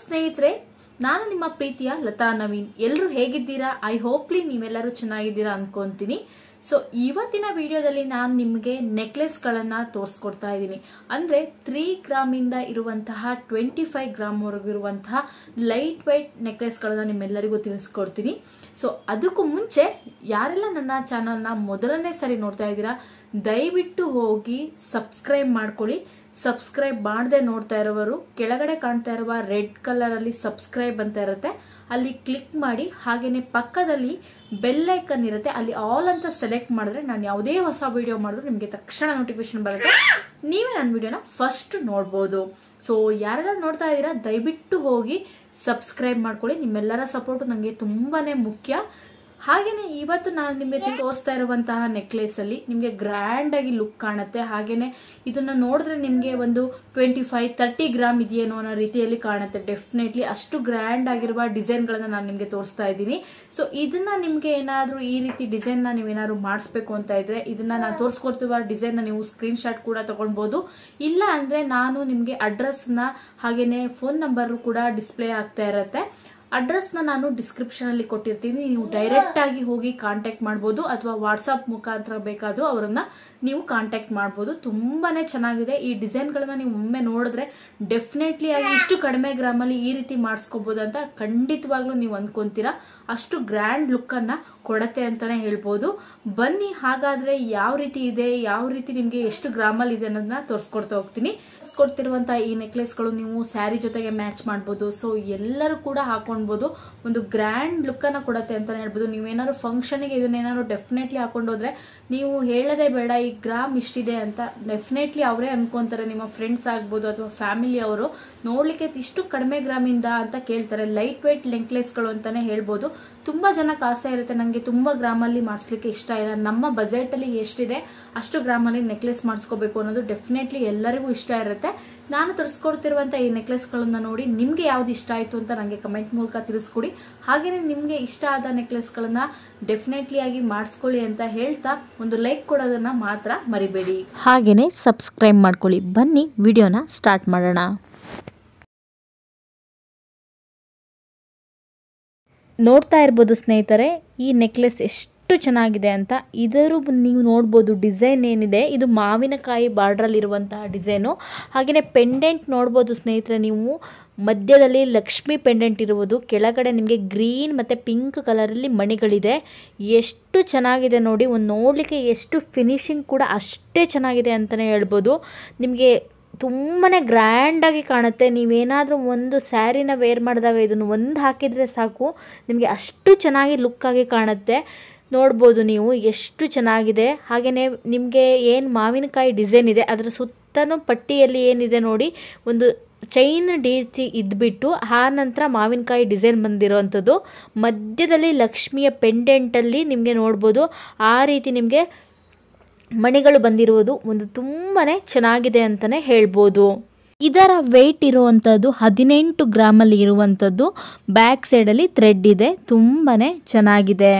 ಸ್ನೇಹಿತರೆ ನಾನು ನಿಮ್ಮ ಪ್ರೀತಿಯ ಲತಾ ನವೀನ್ ಎಲ್ಲರೂ ಹೇಗಿದ್ದೀರಾ ಐ ಹೋಪ್ಲಿ ನೀವೆಲ್ಲರೂ ಚೆನ್ನಾಗಿದ್ದೀರಾ ಅನ್ಕೊಂತೀನಿ ಸೊ ಇವತ್ತಿನ ವಿಡಿಯೋದಲ್ಲಿ ನಾನು ನಿಮಗೆ ನೆಕ್ಲೆಸ್ಗಳನ್ನ ತೋರಿಸ್ಕೊಡ್ತಾ ಇದ್ದೀನಿ ಅಂದ್ರೆ ತ್ರೀ ಗ್ರಾಮ್ ಇಂದ ಇರುವಂತಹ ಟ್ವೆಂಟಿ ಫೈವ್ ಗ್ರಾಮ್ ವರೆಗೂ ಇರುವಂತಹ ಲೈಟ್ ವೈಟ್ ನೆಕ್ಲೆಸ್ಗಳನ್ನ ನಿಮ್ಮೆಲ್ಲರಿಗೂ ತಿಳಿಸ್ಕೊಡ್ತೀನಿ ಸೊ ಅದಕ್ಕೂ ಮುಂಚೆ ಯಾರೆಲ್ಲ ನನ್ನ ಚಾನಲ್ನ ಮೊದಲನೇ ಸರಿ ನೋಡ್ತಾ ಇದ್ದೀರಾ ದಯವಿಟ್ಟು ಹೋಗಿ ಸಬ್ಸ್ಕ್ರೈಬ್ ಮಾಡ್ಕೊಳ್ಳಿ ಸಬ್ಸ್ಕ್ರೈಬ್ ಮಾಡದೆ ನೋಡ್ತಾ ಇರೋವರು ಕೆಳಗಡೆ ಕಾಣ್ತಾ ಇರುವ ರೆಡ್ ಕಲರ್ ಅಲ್ಲಿ ಸಬ್ಸ್ಕ್ರೈಬ್ ಅಂತ ಇರುತ್ತೆ ಅಲ್ಲಿ ಕ್ಲಿಕ್ ಮಾಡಿ ಹಾಗೇನೆ ಪಕ್ಕದಲ್ಲಿ ಬೆಲ್ ಐಕನ್ ಇರುತ್ತೆ ಅಲ್ಲಿ ಆಲ್ ಅಂತ ಸೆಲೆಕ್ಟ್ ಮಾಡಿದ್ರೆ ನಾನು ಯಾವುದೇ ಹೊಸ ವಿಡಿಯೋ ಮಾಡಿದ್ರು ನಿಮಗೆ ತಕ್ಷಣ ನೋಟಿಫಿಕೇಶನ್ ಬರುತ್ತೆ ನೀವೇ ನನ್ನ ವಿಡಿಯೋನ ಫಸ್ಟ್ ನೋಡ್ಬೋದು ಸೊ ಯಾರೆಲ್ಲ ನೋಡ್ತಾ ಇದ್ದೀರಾ ದಯವಿಟ್ಟು ಹೋಗಿ ಸಬ್ಸ್ಕ್ರೈಬ್ ಮಾಡ್ಕೊಳ್ಳಿ ನಿಮ್ಮೆಲ್ಲರ ಸಪೋರ್ಟ್ ನನಗೆ ತುಂಬಾನೇ ಮುಖ್ಯ ಹಾಗೇನೆ ಇವತ್ತು ನಾನು ನಿಮಗೆ ತೋರಿಸ್ತಾ ಇರುವಂತಹ ನೆಕ್ಲೆಸ್ ಅಲ್ಲಿ ನಿಮಗೆ ಗ್ರ್ಯಾಂಡ್ ಆಗಿ ಲುಕ್ ಕಾಣುತ್ತೆ ಹಾಗೇನೆ ಇದನ್ನ ನೋಡಿದ್ರೆ ನಿಮಗೆ ಒಂದು ಟ್ವೆಂಟಿ ಫೈವ್ ತರ್ಟಿ ಗ್ರಾಮ್ ಇದೆಯೇನೋ ಅನ್ನೋ ರೀತಿಯಲ್ಲಿ ಕಾಣುತ್ತೆ ಡೆಫಿನೆಟ್ಲಿ ಅಷ್ಟು ಗ್ರ್ಯಾಂಡ್ ಆಗಿರುವ ಡಿಸೈನ್ ಗಳನ್ನ ನಾನು ನಿಮಗೆ ತೋರಿಸ್ತಾ ಇದ್ದೀನಿ ಸೊ ಇದನ್ನ ನಿಮ್ಗೆ ಏನಾದ್ರೂ ಈ ರೀತಿ ಡಿಸೈನ್ ನ ನೀವೇನಾದ್ರು ಮಾಡಿಸ್ಬೇಕು ಅಂತ ಇದ್ರೆ ಇದನ್ನ ನಾನು ತೋರಿಸ್ಕೊಡ್ತಿರುವ ಡಿಸೈನ್ ನ ನೀವು ಸ್ಕ್ರೀನ್ ಶಾಟ್ ಕೂಡ ತಗೊಳ್ಬಹುದು ಇಲ್ಲ ಅಂದ್ರೆ ನಾನು ನಿಮ್ಗೆ ಅಡ್ರೆಸ್ ನ ಹಾಗೇನೆ ಫೋನ್ ನಂಬರ್ ಕೂಡ ಡಿಸ್ಪ್ಲೇ ಆಗ್ತಾ ಇರತ್ತೆ ಅಡ್ರೆಸ್ ನ ನಾನು ಡಿಸ್ಕ್ರಿಪ್ಷನ್ ಅಲ್ಲಿ ಕೊಟ್ಟಿರ್ತೀನಿ ನೀವು ಡೈರೆಕ್ಟ್ ಆಗಿ ಹೋಗಿ ಕಾಂಟ್ಯಾಕ್ಟ್ ಮಾಡಬಹುದು ಅಥವಾ ವಾಟ್ಸ್ಆಪ್ ಮುಖಾಂತರ ಬೇಕಾದ್ರೂ ಅವರನ್ನ ನೀವು ಕಾಂಟ್ಯಾಕ್ಟ್ ಮಾಡಬಹುದು ತುಂಬಾನೇ ಚೆನ್ನಾಗಿದೆ ಈ ಡಿಸೈನ್ ಗಳನ್ನ ನೀವು ಒಮ್ಮೆ ನೋಡಿದ್ರೆ ಡೆಫಿನೆಟ್ಲಿ ಆಗಿ ಇಷ್ಟು ಕಡಿಮೆ ಗ್ರಾಮ್ ಅಲ್ಲಿ ಈ ರೀತಿ ಮಾಡಿಸ್ಕೋಬಹುದು ಅಂತ ಖಂಡಿತವಾಗ್ಲೂ ನೀವು ಅನ್ಕೊಂತೀರಾ ಅಷ್ಟು ಗ್ರ್ಯಾಂಡ್ ಲುಕ್ ಅನ್ನ ಕೊಡತ್ತೆ ಅಂತಾನೆ ಹೇಳ್ಬೋದು ಬನ್ನಿ ಹಾಗಾದ್ರೆ ಯಾವ ರೀತಿ ಇದೆ ಯಾವ ರೀತಿ ನಿಮ್ಗೆ ಎಷ್ಟು ಗ್ರಾಮ್ ಅಲ್ಲಿ ಇದೆ ಅನ್ನೋದನ್ನ ತೋರಿಸ್ಕೊಡ್ತಾ ಹೋಗ್ತೀನಿ ಕೊಡ್ತಿರುವಂತಹ ಈ ನೆಕ್ಲೆಸ್ ಗಳು ನೀವು ಸ್ಯಾರಿ ಜೊತೆಗೆ ಮ್ಯಾಚ್ ಮಾಡಬಹುದು ಸೊ ಎಲ್ಲರೂ ಕೂಡ ಹಾಕೊಳ್ಬಹುದು ಒಂದು ಗ್ರ್ಯಾಂಡ್ ಲುಕ್ ಅನ್ನ ಕೊಡತ್ತೆ ಅಂತಾನೆ ಹೇಳ್ಬೋದು ನೀವೇನಾದ್ರು ಫಂಕ್ಷನ್ ಗೆ ಇದನ್ನೇನಾದ್ರು ಡೆಫಿನೆಟ್ಲಿ ಹಾಕೊಂಡೋದ್ರೆ ನೀವು ಹೇಳದೇ ಬೇಡ ಈ ಗ್ರಾಮ್ ಇಷ್ಟಿದೆ ಅಂತ ಡೆಫಿನೆಟ್ಲಿ ಅವರೇ ಅನ್ಕೊಂತಾರೆ ನಿಮ್ಮ ಫ್ರೆಂಡ್ಸ್ ಆಗ್ಬೋದು ಅಥವಾ ಫ್ಯಾಮಿಲಿ ಅವರು ನೋಡ್ಲಿಕ್ಕೆ ಇಷ್ಟು ಕಡಿಮೆ ಗ್ರಾಮ್ ಇಂದ ಅಂತ ಕೇಳ್ತಾರೆ ಲೈಟ್ ವೇಟ್ ನೆಕ್ಲೆಸ್ ಗಳು ಅಂತಾನೆ ಹೇಳ್ಬೋದು ತುಂಬಾ ಜನಕ್ಕೆ ಆಸೆ ಇರುತ್ತೆ ನಂಗೆ ತುಂಬಾ ಗ್ರಾಮ್ ಅಲ್ಲಿ ಮಾಡಿಸ್ಲಿಕ್ಕೆ ಇಷ್ಟ ಇಲ್ಲ ನಮ್ಮ ಬಜೆಟ್ ಅಲ್ಲಿ ಎಷ್ಟಿದೆ ಅಷ್ಟು ಗ್ರಾಮ್ ಅಲ್ಲಿ ನೆಕ್ಲೆಸ್ ಮಾಡಿಸ್ಕೋಬೇಕು ಅನ್ನೋದು ಡೆಫಿನೆಟ್ಲಿ ಎಲ್ಲರಿಗೂ ಇಷ್ಟ ಇರುತ್ತೆ ನಾನು ತರಿಸ್ಕೊಡ್ತಿರುವಂತ ಈ ನೆಕ್ಲೆಸ್ ಗಳನ್ನ ನೋಡಿ ನಿಮ್ಗೆ ಯಾವ್ದು ಇಷ್ಟ ಆಯ್ತು ಅಂತ ನಂಗೆ ಕಮೆಂಟ್ ಮೂಲಕ ತಿಳಿಸ್ಕೊಡಿ ಹಾಗೇನೆ ನಿಮ್ಗೆ ಇಷ್ಟ ಆದ ನೆಕ್ಲೆಸ್ ಗಳನ್ನ ಡೆಫಿನೆಟ್ಲಿ ಆಗಿ ಮಾಡಿಸ್ಕೊಳ್ಳಿ ಅಂತ ಹೇಳ್ತಾ ಒಂದು ಲೈಕ್ ಕೊಡೋದನ್ನ ಮಾತ್ರ ಮರಿಬೇಡಿ ಹಾಗೆಯೇ ಸಬ್ಸ್ಕ್ರೈಬ್ ಮಾಡ್ಕೊಳ್ಳಿ ಬನ್ನಿ ವಿಡಿಯೋನ ಸ್ಟಾರ್ಟ್ ಮಾಡೋಣ ನೋಡ್ತಾ ಇರ್ಬೋದು ಸ್ನೇಹಿತರೆ ಈ ನೆಕ್ಲೆಸ್ ಎಷ್ಟು ಚೆನ್ನಾಗಿದೆ ಅಂತ ಇದರ ನೀವು ನೋಡ್ಬೋದು ಡಿಸೈನ್ ಏನಿದೆ ಇದು ಮಾವಿನಕಾಯಿ ಬಾರ್ಡ್ರಲ್ಲಿರುವಂತಹ ಡಿಸೈನು ಹಾಗೆಯೇ ಪೆಂಡೆಂಟ್ ನೋಡ್ಬೋದು ಸ್ನೇಹಿತರೆ ನೀವು ಮಧ್ಯದಲ್ಲಿ ಲಕ್ಷ್ಮಿ ಪೆಂಡೆಂಟ್ ಇರುವುದು ಕೆಳಗಡೆ ನಿಮಗೆ ಗ್ರೀನ್ ಮತ್ತು ಪಿಂಕ್ ಕಲರಲ್ಲಿ ಮಣಿಗಳಿದೆ ಎಷ್ಟು ಚೆನ್ನಾಗಿದೆ ನೋಡಿ ಒಂದು ನೋಡಲಿಕ್ಕೆ ಎಷ್ಟು ಫಿನಿಶಿಂಗ್ ಕೂಡ ಅಷ್ಟೇ ಚೆನ್ನಾಗಿದೆ ಅಂತಲೇ ಹೇಳ್ಬೋದು ನಿಮಗೆ ತುಂಬಾ ಗ್ರ್ಯಾಂಡಾಗಿ ಕಾಣುತ್ತೆ ನೀವೇನಾದರೂ ಒಂದು ಸ್ಯಾರಿನ ವೇರ್ ಮಾಡಿದಾಗ ಇದನ್ನು ಒಂದು ಹಾಕಿದರೆ ಸಾಕು ನಿಮಗೆ ಅಷ್ಟು ಚೆನ್ನಾಗಿ ಲುಕ್ಕಾಗಿ ಕಾಣುತ್ತೆ ನೋಡ್ಬೋದು ನೀವು ಎಷ್ಟು ಚೆನ್ನಾಗಿದೆ ಹಾಗೆಯೇ ನಿಮಗೆ ಏನು ಮಾವಿನಕಾಯಿ ಡಿಸೈನ್ ಇದೆ ಅದರ ಸುತ್ತಲೂ ಪಟ್ಟಿಯಲ್ಲಿ ಏನಿದೆ ನೋಡಿ ಒಂದು ಚೈನ್ ರೀತಿ ಇದ್ಬಿಟ್ಟು ಆ ನಂತರ ಮಾವಿನಕಾಯಿ ಡಿಸೈನ್ ಬಂದಿರೋವಂಥದ್ದು ಮಧ್ಯದಲ್ಲಿ ಲಕ್ಷ್ಮಿಯ ಪೆಂಡೆಂಟಲ್ಲಿ ನಿಮಗೆ ನೋಡ್ಬೋದು ಆ ರೀತಿ ನಿಮಗೆ ಮಣಿಗಳು ಬಂದಿರುವುದು ಒಂದು ತುಂಬಾ ಚೆನ್ನಾಗಿದೆ ಅಂತಲೇ ಹೇಳ್ಬೋದು ಇದರ ವೆಯ್ಟ್ ಇರುವಂಥದ್ದು ಹದಿನೆಂಟು ಗ್ರಾಮಲ್ಲಿ ಇರುವಂಥದ್ದು ಬ್ಯಾಕ್ ಸೈಡಲ್ಲಿ ಥ್ರೆಡ್ ಇದೆ ತುಂಬಾ ಚೆನ್ನಾಗಿದೆ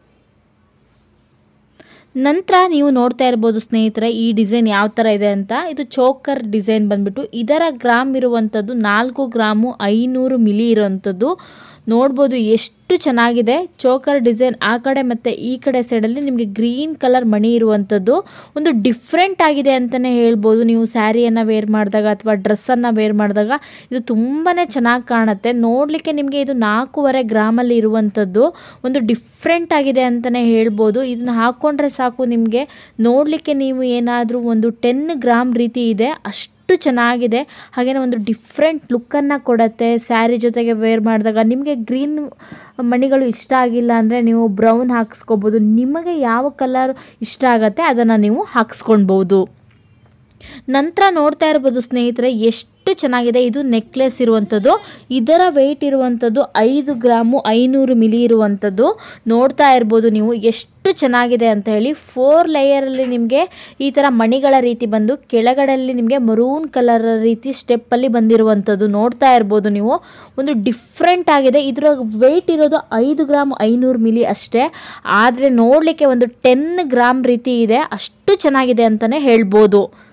ನಂತರ ನೀವು ನೋಡ್ತಾ ಇರ್ಬೋದು ಸ್ನೇಹಿತರೆ ಈ ಡಿಸೈನ್ ಯಾವ ಥರ ಇದೆ ಅಂತ ಇದು ಚೋಕರ್ ಡಿಸೈನ್ ಬಂದ್ಬಿಟ್ಟು ಇದರ ಗ್ರಾಮ್ ಇರುವಂಥದ್ದು ನಾಲ್ಕು ಗ್ರಾಮು ಐನೂರು ಮಿಲಿ ಇರುವಂಥದ್ದು ನೋಡ್ಬೋದು ಎಷ್ಟು ಚೆನ್ನಾಗಿದೆ ಚೋಕರ್ ಡಿಸೈನ್ ಆ ಕಡೆ ಮತ್ತು ಈ ಕಡೆ ಸೈಡಲ್ಲಿ ನಿಮಗೆ ಗ್ರೀನ್ ಕಲರ್ ಮಣಿ ಇರುವಂಥದ್ದು ಒಂದು ಡಿಫ್ರೆಂಟ್ ಆಗಿದೆ ಅಂತಲೇ ಹೇಳ್ಬೋದು ನೀವು ಸ್ಯಾರಿಯನ್ನು ವೇರ್ ಮಾಡಿದಾಗ ಅಥವಾ ಡ್ರೆಸ್ಸನ್ನು ವೇರ್ ಮಾಡಿದಾಗ ಇದು ತುಂಬಾ ಚೆನ್ನಾಗಿ ಕಾಣುತ್ತೆ ನೋಡಲಿಕ್ಕೆ ನಿಮಗೆ ಇದು ನಾಲ್ಕೂವರೆ ಗ್ರಾಮಲ್ಲಿ ಇರುವಂಥದ್ದು ಒಂದು ಡಿಫ್ರೆಂಟ್ ಆಗಿದೆ ಅಂತಲೇ ಹೇಳ್ಬೋದು ಇದನ್ನ ಹಾಕ್ಕೊಂಡ್ರೆ ಸಾಕು ನಿಮಗೆ ನೋಡಲಿಕ್ಕೆ ನೀವು ಏನಾದರೂ ಒಂದು ಟೆನ್ ಗ್ರಾಮ್ ರೀತಿ ಇದೆ ಅಷ್ಟು ಚೆನ್ನಾಗಿದೆ ಹಾಗೆಯೇ ಒಂದು ಡಿಫ್ರೆಂಟ್ ಲುಕ್ಕನ್ನು ಕೊಡುತ್ತೆ ಸ್ಯಾರಿ ಜೊತೆಗೆ ವೇರ್ ಮಾಡಿದಾಗ ನಿಮಗೆ ಗ್ರೀನ್ ಮಣಿಗಳು ಇಷ್ಟ ಆಗಿಲ್ಲ ಅಂದರೆ ನೀವು ಬ್ರೌನ್ ಹಾಕ್ಸ್ಕೊಬೋದು ನಿಮಗೆ ಯಾವ ಕಲರ್ ಇಷ್ಟ ಆಗುತ್ತೆ ಅದನ್ನು ನೀವು ಹಾಕ್ಸ್ಕೊಳ್ಬೋದು ನಂತರ ನೋಡ್ತಾ ಇರ್ಬೋದು ಸ್ನೇಹಿತರೆ ಎಷ್ಟು ಚೆನ್ನಾಗಿದೆ ಇದು ನೆಕ್ಲೆಸ್ ಇರುವಂಥದ್ದು ಇದರ ವೆಯ್ಟ್ ಇರುವಂಥದ್ದು ಐದು ಗ್ರಾಮು ಐನೂರು ಮಿಲಿ ಇರುವಂಥದ್ದು ನೋಡ್ತಾ ಇರ್ಬೋದು ನೀವು ಎಷ್ಟು ಚೆನ್ನಾಗಿದೆ ಅಂತ ಹೇಳಿ ಫೋರ್ ಲೇಯರಲ್ಲಿ ನಿಮಗೆ ಈ ಥರ ಮಣಿಗಳ ರೀತಿ ಬಂದು ಕೆಳಗಡೆಯಲ್ಲಿ ನಿಮಗೆ ಮರೂನ್ ಕಲರ್ ರೀತಿ ಸ್ಟೆಪ್ಪಲ್ಲಿ ಬಂದಿರುವಂಥದ್ದು ನೋಡ್ತಾ ಇರ್ಬೋದು ನೀವು ಒಂದು ಡಿಫ್ರೆಂಟ್ ಆಗಿದೆ ಇದರ ವೆಯ್ಟ್ ಇರೋದು ಐದು ಗ್ರಾಮ್ ಐನೂರು ಮಿಲಿ ಅಷ್ಟೇ ಆದರೆ ನೋಡಲಿಕ್ಕೆ ಒಂದು ಟೆನ್ ಗ್ರಾಮ್ ರೀತಿ ಇದೆ ಅಷ್ಟು ಚೆನ್ನಾಗಿದೆ ಅಂತಲೇ ಹೇಳ್ಬೋದು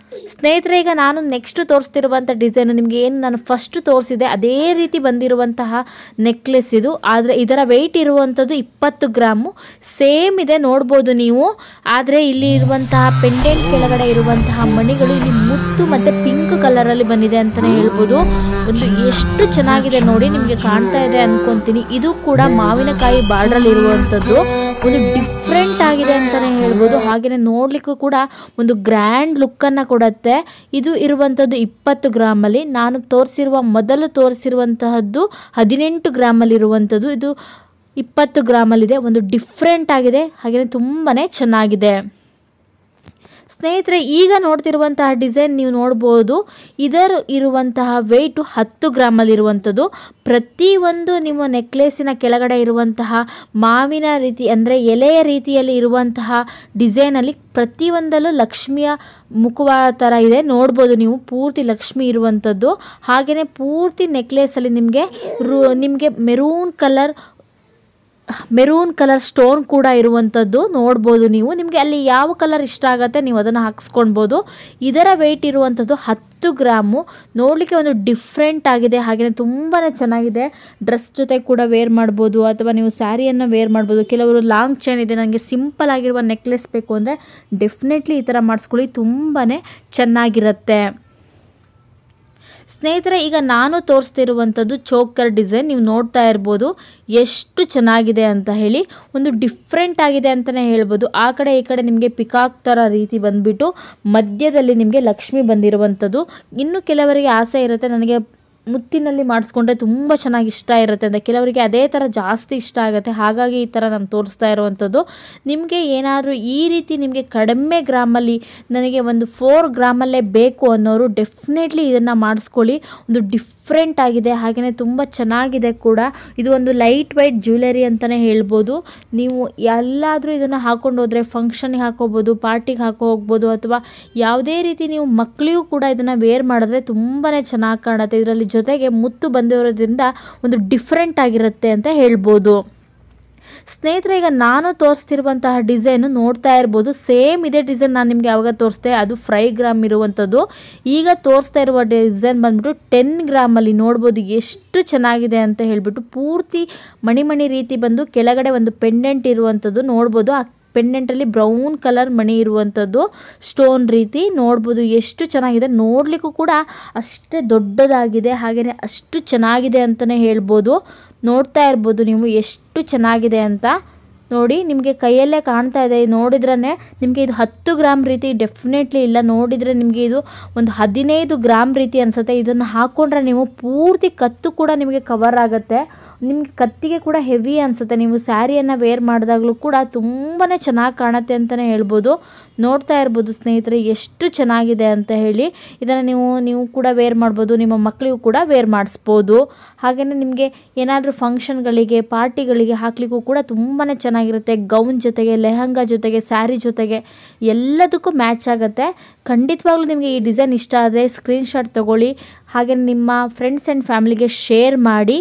ಸ್ನೇಹಿತರೆ ಈಗ ನಾನು ನೆಕ್ಸ್ಟ್ ತೋರಿಸ್ತಿರುವಂಥ ಡಿಸೈನು ನಿಮಗೆ ಏನು ನಾನು ಫಸ್ಟ್ ತೋರಿಸಿದೆ ಅದೇ ರೀತಿ ಬಂದಿರುವಂತಹ ನೆಕ್ಲೆಸ್ ಇದು ಆದರೆ ಇದರ ವೆಯ್ಟ್ ಇರುವಂಥದ್ದು ಇಪ್ಪತ್ತು ಗ್ರಾಮು ಸೇಮ್ ಇದೆ ನೋಡ್ಬೋದು ನೀವು ಆದರೆ ಇಲ್ಲಿ ಇರುವಂತಹ ಪೆಂಡೆಂಟ್ ಕೆಳಗಡೆ ಇರುವಂತಹ ಮಣಿಗಳು ಇಲ್ಲಿ ಮುತ್ತು ಮತ್ತು ಪಿಂಕ್ ಕಲರಲ್ಲಿ ಬಂದಿದೆ ಅಂತಲೇ ಹೇಳ್ಬೋದು ಒಂದು ಎಷ್ಟು ಚೆನ್ನಾಗಿದೆ ನೋಡಿ ನಿಮಗೆ ಕಾಣ್ತಾ ಇದೆ ಅನ್ಕೊಂತೀನಿ ಇದು ಕೂಡ ಮಾವಿನಕಾಯಿ ಬಾರ್ಡ್ರಲ್ಲಿ ಇರುವಂಥದ್ದು ಒಂದು ಡಿಫ್ರೆಂಟ್ ಆಗಿದೆ ಅಂತಲೇ ಹೇಳ್ಬೋದು ಹಾಗೆಯೇ ನೋಡಲಿಕ್ಕೂ ಕೂಡ ಒಂದು ಗ್ರ್ಯಾಂಡ್ ಲುಕ್ಕನ್ನು ಕೊಡುತ್ತೆ ಇದು ಇರುವಂಥದ್ದು ಇಪ್ಪತ್ತು ಗ್ರಾಮಲ್ಲಿ ನಾನು ತೋರಿಸಿರುವ ಮೊದಲು ತೋರಿಸಿರುವಂತಹದ್ದು ಹದಿನೆಂಟು ಗ್ರಾಮಲ್ಲಿ ಇರುವಂಥದ್ದು ಇದು ಇಪ್ಪತ್ತು ಗ್ರಾಮಲ್ಲಿದೆ ಒಂದು ಡಿಫ್ರೆಂಟ್ ಆಗಿದೆ ಹಾಗೆಯೇ ತುಂಬಾ ಚೆನ್ನಾಗಿದೆ ಸ್ನೇಹಿತರೆ ಈಗ ನೋಡ್ತಿರುವಂತಹ ಡಿಸೈನ್ ನೀವು ನೋಡ್ಬೋದು ಇದರ ಇರುವಂತಹ ವೆಯ್ಟು ಹತ್ತು ಗ್ರಾಮಲ್ಲಿರುವಂಥದ್ದು ಪ್ರತಿಯೊಂದು ನಿಮ್ಮ ನೆಕ್ಲೆಸಿನ ಕೆಳಗಡೆ ಇರುವಂತಹ ಮಾವಿನ ರೀತಿ ಅಂದರೆ ಎಲೆಯ ರೀತಿಯಲ್ಲಿ ಇರುವಂತಹ ಡಿಸೈನಲ್ಲಿ ಪ್ರತಿಯೊಂದಲ್ಲೂ ಲಕ್ಷ್ಮಿಯ ಮುಖವಾದ ಥರ ಇದೆ ನೋಡ್ಬೋದು ನೀವು ಪೂರ್ತಿ ಲಕ್ಷ್ಮಿ ಇರುವಂಥದ್ದು ಹಾಗೆಯೇ ಪೂರ್ತಿ ನೆಕ್ಲೆಸಲ್ಲಿ ನಿಮಗೆ ರು ನಿಮಗೆ maroon colour maroon colour stone ಕೂಡ ಇರುವಂಥದ್ದು ನೋಡ್ಬೋದು ನೀವು ನಿಮಗೆ ಅಲ್ಲಿ ಯಾವ ಕಲರ್ ಇಷ್ಟ ಆಗುತ್ತೆ ನೀವು ಅದನ್ನು ಹಾಕ್ಸ್ಕೊಳ್ಬೋದು ಇದರ ವೆಯ್ಟ್ ಇರುವಂಥದ್ದು ಹತ್ತು ಗ್ರಾಮು ನೋಡಲಿಕ್ಕೆ ಒಂದು ಡಿಫ್ರೆಂಟ್ ಆಗಿದೆ ಹಾಗೆಯೇ ತುಂಬಾ ಚೆನ್ನಾಗಿದೆ ಡ್ರೆಸ್ ಜೊತೆ ಕೂಡ ವೇರ್ ಮಾಡ್ಬೋದು ಅಥವಾ ನೀವು ಸ್ಯಾರಿಯನ್ನು ವೇರ್ ಮಾಡ್ಬೋದು ಕೆಲವರು ಲಾಂಗ್ ಚೈನ್ ಇದೆ ನನಗೆ ಸಿಂಪಲ್ ಆಗಿರುವ ನೆಕ್ಲೆಸ್ ಬೇಕು ಅಂದರೆ ಡೆಫಿನೆಟ್ಲಿ ಈ ಥರ ಮಾಡಿಸ್ಕೊಳ್ಳಿ ತುಂಬಾ ಚೆನ್ನಾಗಿರುತ್ತೆ ಸ್ನೇಹಿತರೆ ಈಗ ನಾನು ತೋರಿಸ್ತಿರುವಂಥದ್ದು ಚೋಕರ್ ಡಿಸೈನ್ ನೀವು ನೋಡ್ತಾ ಇರ್ಬೋದು ಎಷ್ಟು ಚೆನ್ನಾಗಿದೆ ಅಂತ ಹೇಳಿ ಒಂದು ಡಿಫ್ರೆಂಟ್ ಆಗಿದೆ ಅಂತಲೇ ಹೇಳ್ಬೋದು ಆ ಕಡೆ ಈ ಕಡೆ ನಿಮಗೆ ಪಿಕಾಕ್ ಥರ ರೀತಿ ಬಂದುಬಿಟ್ಟು ಮಧ್ಯದಲ್ಲಿ ನಿಮಗೆ ಲಕ್ಷ್ಮಿ ಬಂದಿರುವಂಥದ್ದು ಇನ್ನು ಕೆಲವರಿಗೆ ಆಸೆ ಇರುತ್ತೆ ನನಗೆ ಮುತ್ತಿನಲ್ಲಿ ಮಾಡಿಸ್ಕೊಂಡ್ರೆ ತುಂಬ ಚೆನ್ನಾಗಿ ಇಷ್ಟ ಇರುತ್ತೆ ಅಂತ ಕೆಲವರಿಗೆ ಅದೇ ಥರ ಜಾಸ್ತಿ ಇಷ್ಟ ಆಗುತ್ತೆ ಹಾಗಾಗಿ ಈ ಥರ ನಾನು ತೋರಿಸ್ತಾ ಇರುವಂಥದ್ದು ನಿಮಗೆ ಏನಾದರೂ ಈ ರೀತಿ ನಿಮಗೆ ಕಡಿಮೆ ಗ್ರಾಮಲ್ಲಿ ನನಗೆ ಒಂದು ಫೋರ್ ಗ್ರಾಮಲ್ಲೇ ಬೇಕು ಅನ್ನೋರು ಡೆಫಿನೆಟ್ಲಿ ಇದನ್ನು ಮಾಡಿಸ್ಕೊಳ್ಳಿ ಒಂದು ಡಿಫ್ರೆಂಟ್ ಆಗಿದೆ ಹಾಗೆಯೇ ತುಂಬ ಚೆನ್ನಾಗಿದೆ ಕೂಡ ಇದು ಒಂದು ಲೈಟ್ ವೈಟ್ ಜ್ಯುವೆಲರಿ ಅಂತಲೇ ಹೇಳ್ಬೋದು ನೀವು ಎಲ್ಲಾದರೂ ಇದನ್ನು ಹಾಕೊಂಡು ಹೋದರೆ ಫಂಕ್ಷನ್ಗೆ ಹಾಕೋಬೋದು ಪಾರ್ಟಿಗೆ ಹಾಕೋ ಹೋಗ್ಬೋದು ಅಥವಾ ಯಾವುದೇ ರೀತಿ ನೀವು ಮಕ್ಕಳಿಗೂ ಕೂಡ ಇದನ್ನು ವೇರ್ ಮಾಡಿದ್ರೆ ತುಂಬಾ ಚೆನ್ನಾಗಿ ಕಾಣುತ್ತೆ ಇದರಲ್ಲಿ ಜೊತೆಗೆ ಮುತ್ತು ಬಂದಿರೋದ್ರಿಂದ ಒಂದು ಡಿಫ್ರೆಂಟ್ ಆಗಿರುತ್ತೆ ಅಂತ ಹೇಳ್ಬೋದು ಸ್ನೇಹಿತರೆ ಈಗ ನಾನು ತೋರಿಸ್ತಿರುವಂತಹ ಡಿಸೈನು ನೋಡ್ತಾ ಇರ್ಬೋದು ಸೇಮ್ ಇದೇ ಡಿಸೈನ್ ನಾನು ನಿಮಗೆ ಯಾವಾಗ ತೋರಿಸ್ದೆ ಅದು ಫ್ರೈ ಗ್ರಾಮ್ ಇರುವಂಥದ್ದು ಈಗ ತೋರಿಸ್ತಾ ಇರುವ ಡಿಸೈನ್ ಬಂದ್ಬಿಟ್ಟು ಟೆನ್ ಗ್ರಾಮಲ್ಲಿ ನೋಡ್ಬೋದು ಎಷ್ಟು ಚೆನ್ನಾಗಿದೆ ಅಂತ ಹೇಳ್ಬಿಟ್ಟು ಪೂರ್ತಿ ಮಣಿಮಣಿ ರೀತಿ ಬಂದು ಕೆಳಗಡೆ ಒಂದು ಪೆಂಡೆಂಟ್ ಇರುವಂಥದ್ದು ನೋಡ್ಬೋದು ಆ ಪೆಂಡೆಂಟಲ್ಲಿ ಬ್ರೌನ್ ಕಲರ್ ಮಣಿ ಇರುವಂಥದ್ದು ಸ್ಟೋನ್ ರೀತಿ ನೋಡ್ಬೋದು ಎಷ್ಟು ಚೆನ್ನಾಗಿದೆ ನೋಡಲಿಕ್ಕೂ ಕೂಡ ಅಷ್ಟೇ ದೊಡ್ಡದಾಗಿದೆ ಹಾಗೆಯೇ ಅಷ್ಟು ಚೆನ್ನಾಗಿದೆ ಅಂತಲೇ ಹೇಳ್ಬೋದು ನೋಡ್ತಾ ಇರ್ಬೋದು ನೀವು ಎಷ್ಟು ಚೆನ್ನಾಗಿದೆ ಅಂತ ನೋಡಿ ನಿಮಗೆ ಕೈಯಲ್ಲೇ ಕಾಣ್ತಾ ಇದೆ ನೋಡಿದ್ರೇ ನಿಮಗೆ ಇದು ಹತ್ತು ಗ್ರಾಮ್ ರೀತಿ ಡೆಫಿನೆಟ್ಲಿ ಇಲ್ಲ ನೋಡಿದರೆ ನಿಮಗೆ ಇದು ಒಂದು ಹದಿನೈದು ಗ್ರಾಮ್ ರೀತಿ ಅನಿಸುತ್ತೆ ಇದನ್ನು ಹಾಕ್ಕೊಂಡ್ರೆ ನೀವು ಪೂರ್ತಿ ಕತ್ತು ಕೂಡ ನಿಮಗೆ ಕವರ್ ಆಗುತ್ತೆ ನಿಮಗೆ ಕತ್ತಿಗೆ ಕೂಡ ಹೆವಿ ಅನಿಸುತ್ತೆ ನೀವು ಸ್ಯಾರಿಯನ್ನು ವೇರ್ ಮಾಡಿದಾಗಲೂ ಕೂಡ ತುಂಬಾ ಚೆನ್ನಾಗಿ ಕಾಣುತ್ತೆ ಅಂತಲೇ ಹೇಳ್ಬೋದು ನೋಡ್ತಾ ಇರ್ಬೋದು ಸ್ನೇಹಿತರೆ ಎಷ್ಟು ಚೆನ್ನಾಗಿದೆ ಅಂತ ಹೇಳಿ ಇದನ್ನು ನೀವು ನೀವು ಕೂಡ ವೇರ್ ಮಾಡ್ಬೋದು ನಿಮ್ಮ ಮಕ್ಕಳಿಗೂ ಕೂಡ ವೇರ್ ಮಾಡಿಸ್ಬೋದು ಹಾಗೆಯೇ ನಿಮಗೆ ಏನಾದರೂ ಫಂಕ್ಷನ್ಗಳಿಗೆ ಪಾರ್ಟಿಗಳಿಗೆ ಹಾಕ್ಲಿಕ್ಕೂ ಕೂಡ ತುಂಬಾ ಚೆನ್ನಾಗಿರುತ್ತೆ ಗೌನ್ ಜೊತೆಗೆ ಲೆಹಂಗಾ ಜೊತೆಗೆ ಸ್ಯಾರಿ ಜೊತೆಗೆ ಎಲ್ಲದಕ್ಕೂ ಮ್ಯಾಚ್ ಆಗುತ್ತೆ ಖಂಡಿತವಾಗ್ಲೂ ನಿಮಗೆ ಈ ಡಿಸೈನ್ ಇಷ್ಟ ಆದರೆ ಸ್ಕ್ರೀನ್ಶಾಟ್ ತೊಗೊಳ್ಳಿ ಹಾಗೆ ನಿಮ್ಮ ಫ್ರೆಂಡ್ಸ್ ಆ್ಯಂಡ್ ಫ್ಯಾಮಿಲಿಗೆ ಶೇರ್ ಮಾಡಿ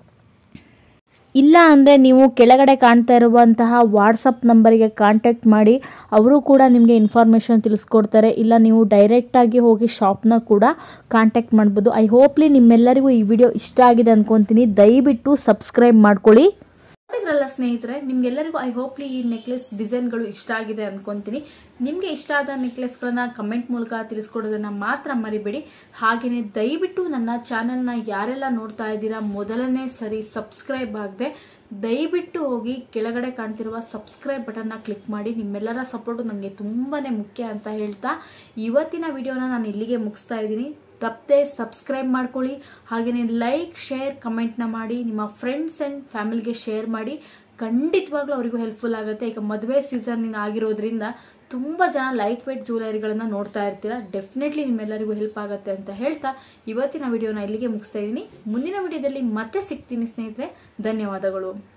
ಇಲ್ಲ ಅಂದರೆ ನೀವು ಕೆಳಗಡೆ ಕಾಣ್ತಾ ಇರುವಂತಹ ವಾಟ್ಸಪ್ ನಂಬರಿಗೆ ಕಾಂಟ್ಯಾಕ್ಟ್ ಮಾಡಿ ಅವರು ಕೂಡ ನಿಮಗೆ ಇನ್ಫಾರ್ಮೇಷನ್ ತಿಳಿಸ್ಕೊಡ್ತಾರೆ ಇಲ್ಲ ನೀವು ಡೈರೆಕ್ಟಾಗಿ ಹೋಗಿ ಶಾಪ್ನ ಕೂಡ ಕಾಂಟ್ಯಾಕ್ಟ್ ಮಾಡ್ಬೋದು ಐ ಹೋಪ್ಲಿ ನಿಮ್ಮೆಲ್ಲರಿಗೂ ಈ ವಿಡಿಯೋ ಇಷ್ಟ ಆಗಿದೆ ಅನ್ಕೊತೀನಿ ದಯವಿಟ್ಟು ಸಬ್ಸ್ಕ್ರೈಬ್ ಮಾಡ್ಕೊಳ್ಳಿ ನೋಡಿದ್ರಲ್ಲ ಸ್ನೇಹಿತರೆ ನಿಮ್ಗೆಲ್ಲರಿಗೂ ಐ ಹೋಪ್ಲಿ ಈ ನೆಕ್ಲೆಸ್ ಡಿಸೈನ್ಗಳು ಇಷ್ಟ ಆಗಿದೆ ಅನ್ಕೊಂತೀನಿ ನಿಮಗೆ ಇಷ್ಟ ಆದ ನೆಕ್ಲೆಸ್ಗಳನ್ನ ಕಮೆಂಟ್ ಮೂಲಕ ತಿಳಿಸ್ಕೊಡೋದನ್ನ ಮಾತ್ರ ಮರಿಬೇಡಿ ಹಾಗೆಯೇ ದಯವಿಟ್ಟು ನನ್ನ ಚಾನೆಲ್ನ ಯಾರೆಲ್ಲ ನೋಡ್ತಾ ಇದ್ದೀರಾ ಮೊದಲನೇ ಸರಿ ಸಬ್ಸ್ಕ್ರೈಬ್ ಆಗದೆ ದಯವಿಟ್ಟು ಹೋಗಿ ಕೆಳಗಡೆ ಕಾಣ್ತಿರುವ ಸಬ್ಸ್ಕ್ರೈಬ್ ಬಟನ್ನ ಕ್ಲಿಕ್ ಮಾಡಿ ನಿಮ್ಮೆಲ್ಲರ ಸಪೋರ್ಟು ನನಗೆ ತುಂಬಾನೇ ಮುಖ್ಯ ಅಂತ ಹೇಳ್ತಾ ಇವತ್ತಿನ ವಿಡಿಯೋನ ನಾನು ಇಲ್ಲಿಗೆ ಮುಗಿಸ್ತಾ ಇದ್ದೀನಿ ತಪ್ಪದೆ ಸಬ್ಸ್ಕ್ರೈಬ್ ಮಾಡ್ಕೊಳ್ಳಿ ಹಾಗೆಯೇ ಲೈಕ್ ಶೇರ್ ಕಮೆಂಟ್ನ ಮಾಡಿ ನಿಮ್ಮ ಫ್ರೆಂಡ್ಸ್ ಆ್ಯಂಡ್ ಫ್ಯಾಮಿಲಿಗೆ ಶೇರ್ ಮಾಡಿ ಖಂಡಿತವಾಗ್ಲೂ ಅವರಿಗೂ ಹೆಲ್ಪ್ಫುಲ್ ಆಗುತ್ತೆ ಈಗ ಮದುವೆ ಸೀಸನ್ ಆಗಿರೋದ್ರಿಂದ ತುಂಬ ಜನ ಲೈಟ್ ವೇಟ್ ಜ್ಯುವೆಲರಿಗಳನ್ನ ನೋಡ್ತಾ ಇರ್ತೀರಾ ಡೆಫಿನೆಟ್ಲಿ ನಿಮ್ಮೆಲ್ಲರಿಗೂ ಹೆಲ್ಪ್ ಆಗುತ್ತೆ ಅಂತ ಹೇಳ್ತಾ ಇವತ್ತಿನ ವಿಡಿಯೋನ ಇಲ್ಲಿಗೆ ಮುಗಿಸ್ತಾ ಇದ್ದೀನಿ ಮುಂದಿನ ವಿಡಿಯೋದಲ್ಲಿ ಮತ್ತೆ ಸಿಗ್ತೀನಿ ಸ್ನೇಹಿತರೆ ಧನ್ಯವಾದಗಳು